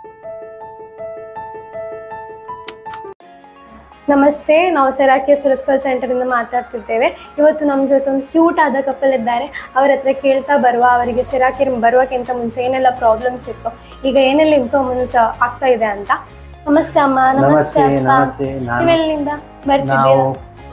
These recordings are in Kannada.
ನಮಸ್ತೆ ನಾವು ಸೆರಾಕಿಯ ಸುರತ್ಕಲ್ ಸೆಂಟರ್ ಇಂದ ಮಾತಾಡ್ತಿದ್ದೇವೆ ಇವತ್ತು ನಮ್ಮ ಜೊತೆ ಒಂದು ಕ್ಯೂಟ್ ಆದ ಕಪಲ್ ಇದ್ದಾರೆ ಅವ್ರ ಹತ್ರ ಕೇಳ್ತಾ ಬರುವ ಅವರಿಗೆ ಸೆರಾಕಿರ್ ಬರುವಕ್ಕಿಂತ ಮುಂಚೆ ಏನೆಲ್ಲ ಪ್ರಾಬ್ಲಮ್ಸ್ ಇತ್ತು ಈಗ ಏನೆಲ್ಲ ಇಂಪ್ರೂವ್ಮೆಂಟ್ಸ್ ಆಗ್ತಾ ಇದೆ ಅಂತ ನಮಸ್ತೆ ಅಮ್ಮ ನಮಸ್ತೆ ನಮಸ್ತೆ ಅಕ್ಕ ನಮಸ್ತೆ ನಾನು ನೀವೆಲ್ಲಿಂದ ನಾವು ಬರ್ತಿದ್ದೀರಾ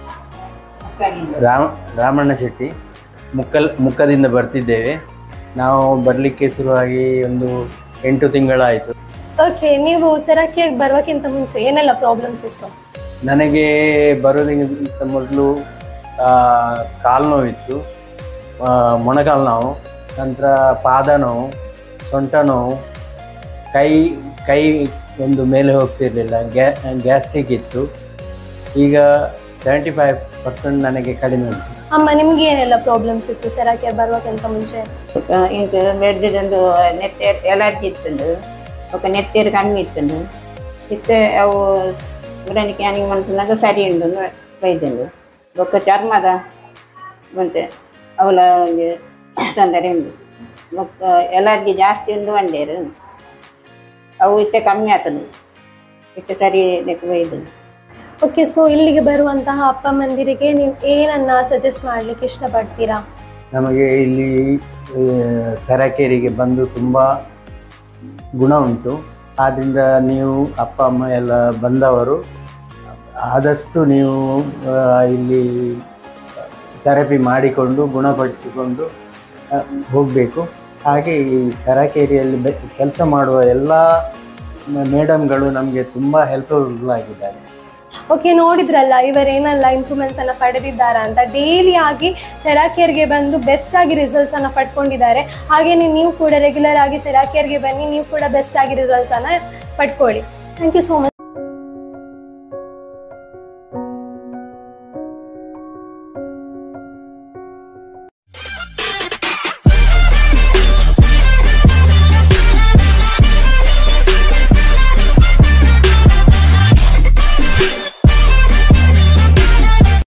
ರಾಮ ರಾಮಣ್ಣ ಶೆಟ್ಟಿ ಮುಕ್ಕಲ್ ಮುಕ್ಕದಿಂದ ಬರ್ತಿದ್ದೇವೆ ನಾವು ಬರಲಿಕ್ಕೆ ಶುರುವಾಗಿ ಒಂದು ಎಂಟು ತಿಂಗಳಾಯಿತು ಓಕೆ ನೀವು ಸೆರಾಕಿಯರ್ ಬರುವಕ್ಕಿಂತ ಮುಂಚೆ ಏನೆಲ್ಲ ಪ್ರಾಬ್ಲಮ್ಸ್ ಇತ್ತು ನನಗೆ ಬರೋದಕ್ಕಿಂತ ಮೊದಲು ಕಾಲು ನೋವಿತ್ತು ಆ, ಮೊಣಕಾಲು ನೋವು ನಂತರ ಪಾದ ನೋವು ಸೊಂಟ ನೋವು ಕೈ ಕೈ ಒಂದು ಮೇಲೆ ಹೋಗ್ತಿರ್ಲಿಲ್ಲ ಗ್ಯಾ ಗ್ಯಾಸ್ಟ್ರಿಕ್ ಇತ್ತು ಈಗ ಸೆವೆಂಟಿ ಫೈವ್ ಪರ್ಸೆಂಟ್ ನನಗೆ ಕಡಿಮೆ ಉಂಟು ಅಮ್ಮ ನಿಮ್ಗೆ ಏನೆಲ್ಲ ಪ್ರಾಬ್ಲಮ್ಸ್ ಇತ್ತು ಸೆರಾಕಿಯರ್ ಬರುವಕ್ಕಿಂತ ಮುಂಚೆ ఇంక బెడ్డందు నెత్తేరు ఎలర్జీ ఇస్తుండు ఒక నెత్తేరు కమ్మి ఇస్తుండు ఇస్తే అವು ఉడానికి అని మనసున్నాక సరి ఉండు వైద్యుడు ఒక చర్మದ ಮತ್ತೆ ಅವಳ ತೊಂದರೆ ಉಂಟು ఒక ಎಲರ್ಜಿ ಜಾಸ್ತಿ ಉಂಡು ಅಂಡೇರು ಅವು ಇತ್ತೆ ಕಮ್ಮಿ ಆಗ್ತದೆ ಇತ್ತೆ ಸರಿ ಲೆಕ್ಕ ವೈದ್ಯರು ಓಕೆ ಸೊ ಇಲ್ಲಿಗೆ ಬರುವಂತಹ ಅಪ್ಪ ಮಂದಿರಿಗೆ ನೀವು ಏನನ್ನ ಸಜೆಸ್ಟ್ ಮಾಡ್ಲಿಕ್ಕೆ ಇಷ್ಟಪಡ್ತೀರಾ ನಮಗೆ ಇಲ್ಲಿ ಆ, ಸರಕೇರಿಗೆ ಬಂದು ತುಂಬ ಗುಣ ಉಂಟು ಆದ್ದರಿಂದ ನೀವು ಅಪ್ಪ ಅಮ್ಮ ಎಲ್ಲ ಬಂದವರು ಆದಷ್ಟು ನೀವು ಆ, ಇಲ್ಲಿ ಥೆರಪಿ ಮಾಡಿಕೊಂಡು ಗುಣಪಡಿಸಿಕೊಂಡು ಹೋಗಬೇಕು ಹಾಗೆ ಈ ಸರಕೇರಿಯಲ್ಲಿ ಬೆ ಕೆಲಸ ಮಾಡುವ ಎಲ್ಲ ಮೇಡಮ್ಗಳು ನಮಗೆ ತುಂಬ ಹೆಲ್ಪ್ಫುಲ್ ಆಗಿದ್ದಾರೆ ಓಕೆ ನೋಡಿದ್ರಲ್ಲ ಇವರೇನೆಲ್ಲ ಇಂಪ್ರೂವ್ಮೆಂಟ್ಸ್ ಅನ್ನ ಪಡೆದಿದ್ದಾರಾ ಅಂತ ಡೈಲಿ ಆಗಿ ಸೆರಾಕಿಯರ್ಗೆ ಬಂದು ಬೆಸ್ಟ್ ಆಗಿ ರಿಸಲ್ಟ್ಸ್ ಅನ್ನ ಪಡ್ಕೊಂಡಿದ್ದಾರೆ ಹಾಗೇನೆ ನೀವು ಕೂಡ ರೆಗ್ಯುಲರ್ ಆಗಿ ಸೆರಾಕಿಯರ್ಗೆ ಬನ್ನಿ ನೀವು ಕೂಡ ಬೆಸ್ಟ್ ಆಗಿ ರಿಸಲ್ಟ್ಸ್ ಅನ್ನ ಪಡ್ಕೊಳ್ಳಿ ಥ್ಯಾಂಕ್ ಯು ಸೋ ಮಚ್